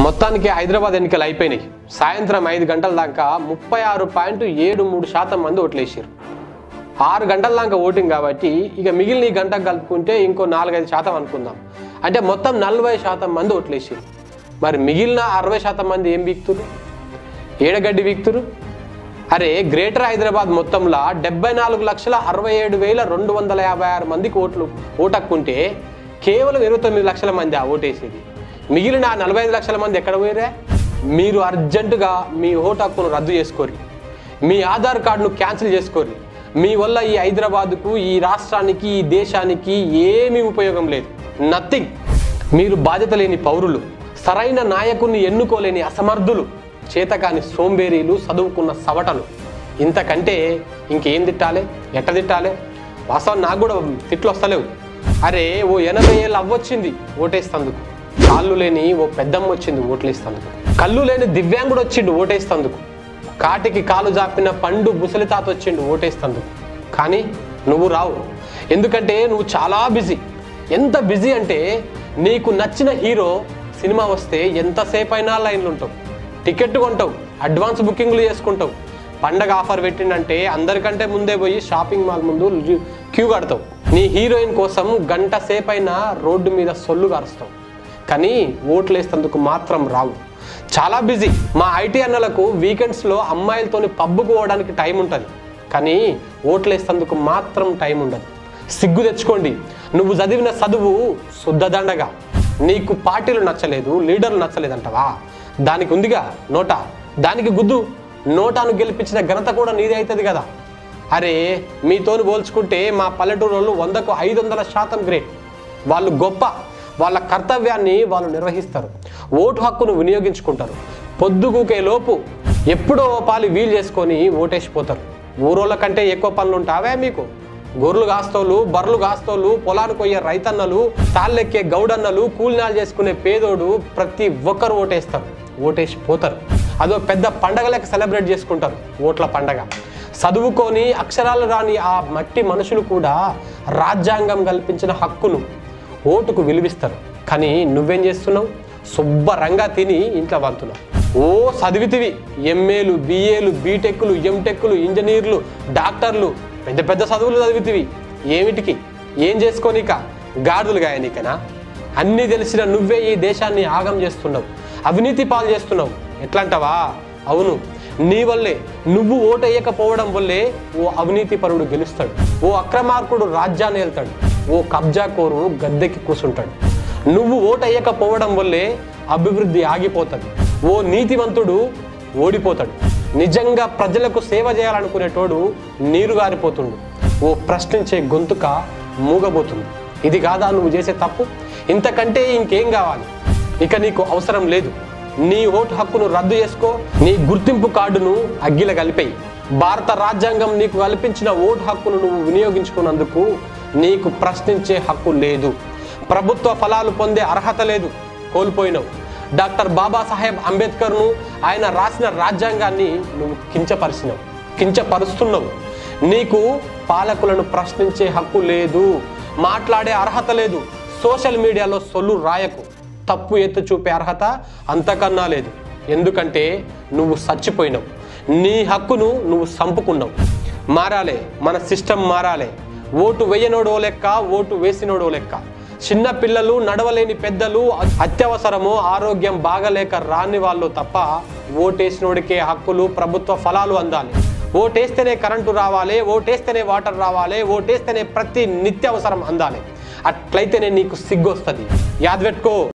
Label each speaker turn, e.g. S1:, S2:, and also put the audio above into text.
S1: మొత్తానికి హైదరాబాద్ ఎన్నికలు అయిపోయినాయి సాయంత్రం ఐదు గంటల దాకా ముప్పై ఆరు పాయింట్ ఏడు మూడు శాతం మంది ఓట్లేసారు ఆరు గంటల దాకా ఓటింగ్ కాబట్టి ఇక మిగిలిన ఈ గంట కలుపుకుంటే ఇంకో నాలుగైదు శాతం అనుకుందాం అంటే మొత్తం నలభై శాతం మంది ఓట్లేసారు మరి మిగిలిన అరవై శాతం మంది ఏం వీక్తురు ఏడగడ్డి వీక్తురు అరే గ్రేటర్ హైదరాబాద్ మొత్తంలో డెబ్బై నాలుగు లక్షల అరవై ఏడు వేల రెండు వందల యాభై ఆరు మందికి ఓట్లు ఓటక్కుంటే కేవలం ఇరవై తొమ్మిది లక్షల మంది ఆ ఓటేసేది మిగిలిన ఆ నలభై ఐదు లక్షల మంది ఎక్కడ పోయారే మీరు అర్జెంటుగా మీ ఓటు హక్కును రద్దు చేసుకోరి మీ ఆధార్ కార్డును క్యాన్సిల్ చేసుకోరి మీ వల్ల ఈ హైదరాబాద్కు ఈ రాష్ట్రానికి ఈ దేశానికి ఏమీ ఉపయోగం లేదు నథింగ్ మీరు బాధ్యత లేని పౌరులు సరైన నాయకుడిని ఎన్నుకోలేని అసమర్థులు చేతకాని సోంబేరీలు చదువుకున్న సవటలు ఇంతకంటే ఇంకేం తిట్టాలి ఎట్ట తిట్టాలి వాస్తవం నాకు కూడా తిట్లు వస్తలేవు అరే ఓ ఎనభై ఏళ్ళు అవ్వొచ్చింది ఓటేస్తందుకు కాళ్ళు లేని ఓ పెద్దమ్మ వచ్చింది ఓట్లేస్తందుకు కళ్ళు లేని దివ్యాంగుడు వచ్చిండు ఓటేస్తందుకు కాటికి కాలు జాపిన పండు ముసలి తాత వచ్చిండు ఓటేస్తందుకు కానీ నువ్వు రావు ఎందుకంటే నువ్వు చాలా బిజీ ఎంత బిజీ అంటే నీకు నచ్చిన హీరో సినిమా వస్తే ఎంతసేపు అయినా లైన్లు ఉంటావు టికెట్ కొంటావు అడ్వాన్స్ బుకింగ్లు చేసుకుంటావు పండగ ఆఫర్ పెట్టిండంటే అందరికంటే ముందే పోయి షాపింగ్ మాల్ ముందు క్యూ కడతావు నీ హీరోయిన్ కోసం గంట సేపు అయినా రోడ్డు మీద సొల్లు కారుస్తావు కానీ ఓట్లు వేసేందుకు మాత్రం రావు చాలా బిజీ మా ఐటీ అన్నలకు వీకెండ్స్లో అమ్మాయిలతోని పబ్బుకు పోవడానికి టైం ఉంటుంది కానీ ఓట్లు వేసేందుకు మాత్రం టైం ఉండదు సిగ్గు తెచ్చుకోండి నువ్వు చదివిన చదువు శుద్ధదండగా నీకు పార్టీలు నచ్చలేదు లీడర్లు నచ్చలేదంటవా దానికి ఉందిగా నోటా దానికి గుద్దు నోటాను గెలిపించిన ఘనత కూడా నీదే అవుతుంది కదా అరే మీతోని పోల్చుకుంటే మా పల్లెటూరు వాళ్ళు వందకు ఐదు వందల శాతం గ్రేట్ వాళ్ళు గొప్ప వాళ్ళ కర్తవ్యాన్ని వాళ్ళు నిర్వహిస్తారు ఓటు హక్కును వినియోగించుకుంటారు పొద్దుగూకే లోపు ఎప్పుడో ఓ పాలు వీలు చేసుకొని ఓటేసిపోతారు ఊరోళ్ళ కంటే ఎక్కువ పనులు ఉంటావే మీకు గొర్రెలు కాస్తోళ్ళు బర్రెలు కాస్తోళ్ళు పొలానికి పోయే రైతన్నలు తాళ్ళెక్కే గౌడన్నలు కూలినాలు చేసుకునే పేదోడు ప్రతి ఒక్కరు ఓటేస్తారు ఓటేసి పోతారు అదో పెద్ద పండగ లెక్క సెలబ్రేట్ చేసుకుంటారు ఓట్ల పండగ చదువుకొని అక్షరాలు రాని ఆ మట్టి మనుషులు కూడా రాజ్యాంగం కల్పించిన హక్కును ఓటుకు విలువిస్తారు కానీ నువ్వేం చేస్తున్నావు శుభ్రంగా తిని ఇంట్లో వంతున్నావు ఓ చదివితివి ఎంఏలు బిఏలు బీటెక్లు ఎంటెక్లు ఇంజనీర్లు డాక్టర్లు పెద్ద పెద్ద చదువులు చదివితివి ఏమిటికి ఏం చేసుకోనిక గాడిదలు గాయనికనా అన్నీ తెలిసిన నువ్వే ఈ దేశాన్ని ఆగం చేస్తున్నావు అవినీతి పాలు చేస్తున్నావు ఎట్లంటావా అవును నీ వల్లే నువ్వు ఓటు వేయకపోవడం వల్లే ఓ అవినీతి పరుడు గెలుస్తాడు ఓ అక్రమార్కుడు రాజ్యాన్ని వెళ్తాడు ఓ కబ్జా కోరు గద్దెకి కూర్చుంటాడు నువ్వు ఓటు వేయకపోవడం వల్లే అభివృద్ధి ఆగిపోతుంది ఓ నీతివంతుడు ఓడిపోతాడు నిజంగా ప్రజలకు సేవ చేయాలనుకునేటోడు నీరు గారిపోతుండు ఓ ప్రశ్నించే గొంతుక మూగబోతుంది ఇది కాదా నువ్వు చేసే తప్పు ఇంతకంటే ఇంకేం కావాలి ఇక నీకు అవసరం లేదు నీ ఓటు హక్కును రద్దు చేసుకో నీ గుర్తింపు కార్డును అగ్గిల కలిపేయి భారత రాజ్యాంగం నీకు కల్పించిన ఓటు హక్కును నువ్వు వినియోగించుకున్నందుకు నీకు ప్రశ్నించే హక్కు లేదు ప్రభుత్వ ఫలాలు పొందే అర్హత లేదు కోల్పోయినావు డాక్టర్ బాబాసాహెబ్ అంబేద్కర్ను ఆయన రాసిన రాజ్యాంగాన్ని నువ్వు కించపరిచినావు కించపరుస్తున్నావు నీకు పాలకులను ప్రశ్నించే హక్కు లేదు మాట్లాడే అర్హత లేదు సోషల్ మీడియాలో సొల్లు రాయకు తప్పు ఎత్తు చూపే అర్హత అంతకన్నా లేదు ఎందుకంటే నువ్వు చచ్చిపోయినావు నీ హక్కును నువ్వు సంపుకున్నావు మారాలే మన సిస్టమ్ మారాలే ఓటు వేయనోడో లెక్క ఓటు వేసినోడో లెక్క చిన్న పిల్లలు నడవలేని పెద్దలు అత్యవసరము ఆరోగ్యం బాగలేక రాని వాళ్ళు తప్ప ఓటేసినోడికే హక్కులు ప్రభుత్వ ఫలాలు అందాలి ఓటేస్తేనే కరెంటు రావాలి ఓటేస్తేనే వాటర్ రావాలి ఓటేస్తేనే ప్రతి నిత్యావసరం అందాలి అట్లయితేనే నీకు సిగ్గు వస్తుంది యాద్ పెట్టుకో